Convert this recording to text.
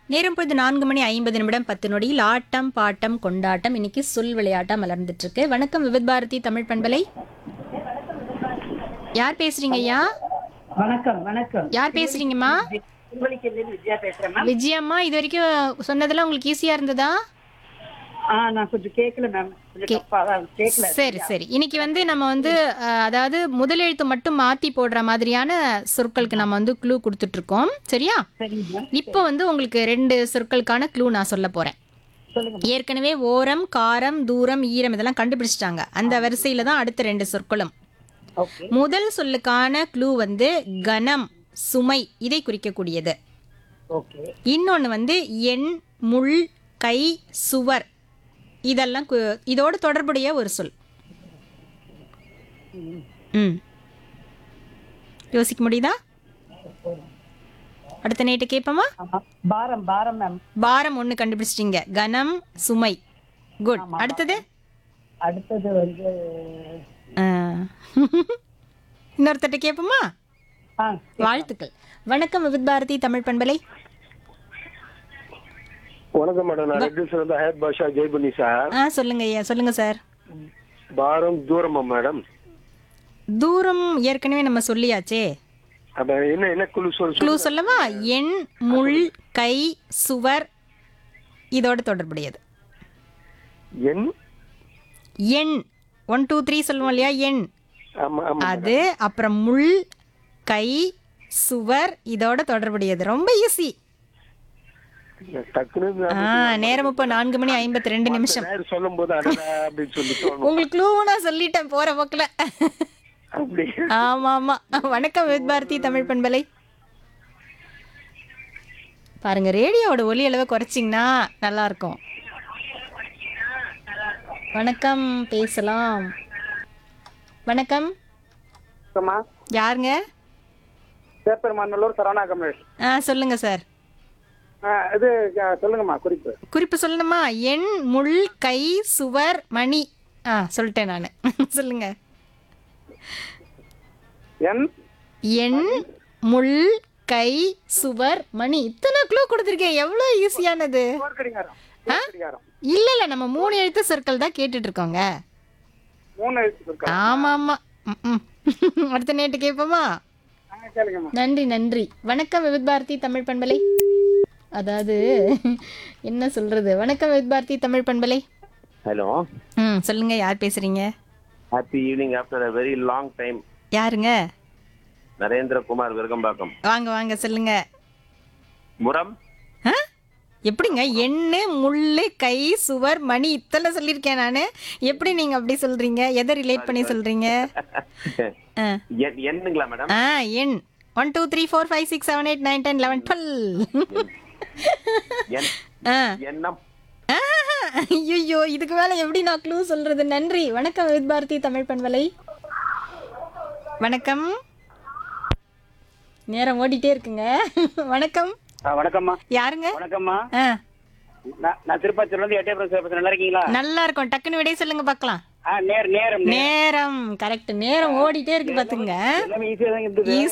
நேரம் பொழுது நான்கு மணி ஐம்பது நிமிடம் பத்து நொடியில் ஆட்டம் பாட்டம் கொண்டாட்டம் இன்னைக்கு சொல் விளையாட்டா மலர்ந்துட்டு இருக்கு வணக்கம் விவித் பாரதி தமிழ் பண்பலை யார் பேசுறீங்க ஐயா வணக்கம் வணக்கம் யார் பேசுறீங்கம்மா திருவள்ளிக்கேந்திரில் விஜயா பேசுறேன் மேம் விஜயம்மா இது வரைக்கும் சொன்னதெல்லாம் உங்களுக்கு ஈஸியா இருந்ததா ஆ நான் கொஞ்சம் கேட்கல மேம் கொஞ்சம் தப்பா தான் கேட்கல சரி சரி இன்னைக்கு வந்து நம்ம வந்து அஹ், அதாவது முதலெழுத்து மட்டும் மாத்தி போடுற மாதிரியான சொற்களுக்கு நம்ம வந்து க்ளூ கொடுத்துட்டு இருக்கோம் சரியா சரிங்க மேம் இப்போ வந்து உங்களுக்கு ரெண்டு சொற்களுக்கான க்ளூ நான் சொல்ல போறேன் சொல்லுங்க ஏற்கனவே ஓரம் காரம் தூரம் ஈரம் இதெல்லாம் கண்டுபிடிச்சிட்டாங்க அந்த வரிசையில தான் அடுத்த ரெண்டு சொற்களும் ஓகே முதல் சொல்லுக்கான க்ளூ வந்து கனம் சுமை இதை குறிக்கக்கூடியது ஓகே இன்னொன்று வந்து எண் முள் கை சுவர் இதெல்லாம் கு- இதோடு தொடர்புடைய ஒரு சொல் ம் யோசிக்க முடியுதா அடுத்த நேட்டு கேட்போமா ஆமா பாரம் பாரம் மேம் பாரம் ஒன்று கண்டுபிடிச்சிட்டீங்க கனம் சுமை குட் அடுத்தது அடுத்தது வந்து ஆ. இன்னொருத்தட்ட கேட்போமா ஆ வாழ்த்துக்கள் வணக்கம் விவித் பாரதி தமிழ் பண்பலை வணக்கம் மேடம் நான் ரெட்டில்ஸ் இருந்து ஹயத் பாஷா ஜெய்புனி சார் ஆ சொல்லுங்க ஐயா சொல்லுங்க சார் பாரம் தூரமா மேடம் தூரம் ஏற்கனவே நம்ம சொல்லியாச்சே அப்ப என்ன என்ன குழு சொல் க்ளூ சொல்லவா எண் முள் கை சுவர் இதோட தொடர்புடையது என் எண் ஒன் டூ த்ரீ சொல்லுவோம் இல்லையா எண் ஆமா ஆமா அது அப்புறம் முள் கை சுவர் இதோட தொடர்புடையது ரொம்ப ஈஸி டக்குனு ஆ நேரம் இப்போ நான்கு மணி ஐம்பத்தி ரெண்டு நிமிஷம் நேரம் சொல்லும் போது அடடா அப்படின்னு சொல்லி தோணும் உங்களுக்கு க்ளூ நான் சொல்லிட்டேன் போற போக்கில் அப்படி ஆமா ஆமா வணக்கம் வித் பாரதி தமிழ் பண்பலை பாருங்க ரேடியோவோட ஒலி அளவை குறைச்சிங்கன்னா நல்லா இருக்கும் வணக்கம் பேசலாம் வணக்கம் யாருங்க சேப்பெருமாநல்லூர் சரவணா கமலேஷ் ஆ சொல்லுங்க சார் ஆ, இது அ, சொல்லுங்கம்மா குறிப்பு குறிப்பு சொல்லணுமா எண் முள் கை சுவர் மணி ஆ சொல்லிட்டேன் நான் சொல்லுங்க என் எண் முள் கை சுவர் மணி இத்தனை க்ளூ கொடுத்துருக்கேன் எவ்வளோ ஈஸியானது போர்க்கடிகாரம் ஆ? கடிகாரம் இல்ல இல்ல நம்ம மூணு எழுத்து சொற்கள் தான் கேட்டுட்டு இருக்கோங்க மூணு எழுத்து இருக்கா ஆமா ஆமா ம், ம். அடுத்த நேட்டு கேட்போமா கேளுங்கம்மா நன்றி நன்றி வணக்கம் விவித் பாரதி தமிழ் பண்பலை அதாவது என்ன சொல்றது வணக்கம் விவித் பாரதி தமிழ் பண்பலை ஹலோ ம் சொல்லுங்க யார் பேசுறீங்க happy evening after a very long time யாருங்க நரேந்திரகுமார் விருகம்பாக்கம் வாங்க வாங்க சொல்லுங்க முரம் ஆ? எப்படிங்க எண்ணு முள்ளு கை சுவர் மணி இத்தனை சொல்லியிருக்கேன் நான் எப்படி நீங்க அப்படி சொல்றீங்க எதை ரிலேட் பண்ணி சொல்றீங்க ஆ என்- என்னங்களா மேடம் ஆ எண் one two three four five six seven eight nine ten eleven twelve என் ஆ எண்ணம் ஐயோ இதுக்கு மேல எப்படி நான் க்ளூ சொல்றது நன்றி வணக்கம் வித் பாரதி தமிழ் பண்பலை வணக்கம் நேரம் ஓடிட்டே இருக்குங்க வணக்கம் ஆ, வணக்கம்மா யாருங்க வணக்கம்மா ஆ நான் நான் திருப்பத்தூர்ல இருந்து எட்டயபுரம் பேசுறேன் நல்லா இருக்கீங்களா நல்லா இருக்கும் டக்குன்னு விடை சொல்லுங்க பார்க்கலாம் ஆ நேர் நேரம் நேரம் கரெக்ட் நேரம் ஓடிட்டே இருக்கு பாத்துங்க எல்லாமே ஈஸியா தான் இருந்தது